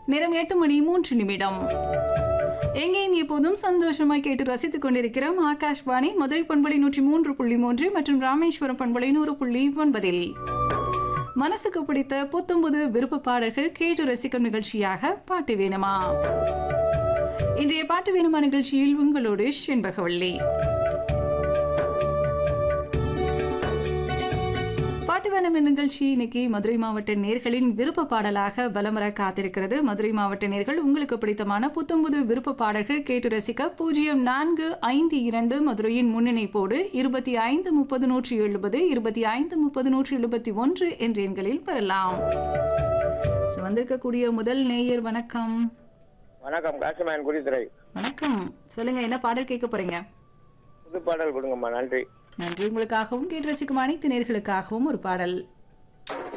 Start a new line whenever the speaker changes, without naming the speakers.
நேரம் எட்டு மணி மூன்று நிமிடம் எங்கேயும் எப்போதும் சந்தோஷமாய் கேட்டு ரசித்துக் கொண்டிருக்கிறோம் ஆகாஷ்வாணி மதுரை பண்பலை நூற்றி மூன்று புள்ளி மூன்று மற்றும் ராமேஸ்வரம் பண்பலை நூறு புள்ளி ஒன்பதில் மனசுக்கு பிடித்த புத்தம்புது விருப்ப பாடல்கள் கேட்டு ரசிக்கும் நிகழ்ச்சியாக பாட்டு வேணுமா இன்றைய பாட்டு வேணுமா நிகழ்ச்சியில் உங்களோடு செண்பகவள்ளி பாட்டு வேணும் என்ற நிகழ்ச்சி இன்னைக்கு மதுரை மாவட்ட நேர்களின் விருப்ப பாடலாக பலமர காத்திருக்கிறது மதுரை மாவட்ட நேர்கள் உங்களுக்கு பிடித்தமான புத்தம்புது விருப்ப பாடல்கள் கேட்டு ரசிக்க பூஜ்ஜியம் நான்கு ஐந்து இரண்டு மதுரையின் முன்னிணைப்போடு இருபத்தி ஐந்து முப்பது நூற்றி எழுபது இருபத்தி ஐந்து முப்பது நூற்றி எழுபத்தி ஒன்று என்ற எண்களில் பெறலாம் So, வந்திருக்கக்கூடிய முதல் நேயர் வணக்கம்
வணக்கம் காசிமாயன் குடித்துறை
வணக்கம் சொல்லுங்க என்ன பாடல் கேட்க போறீங்க
புது பாடல் கொடுங்கம்மா நன்றி
நன்றி உங்களுக்காகவும் கேட்டு ரசிக்கும் அனைத்து நேர்களுக்காகவும் ஒரு பாடல்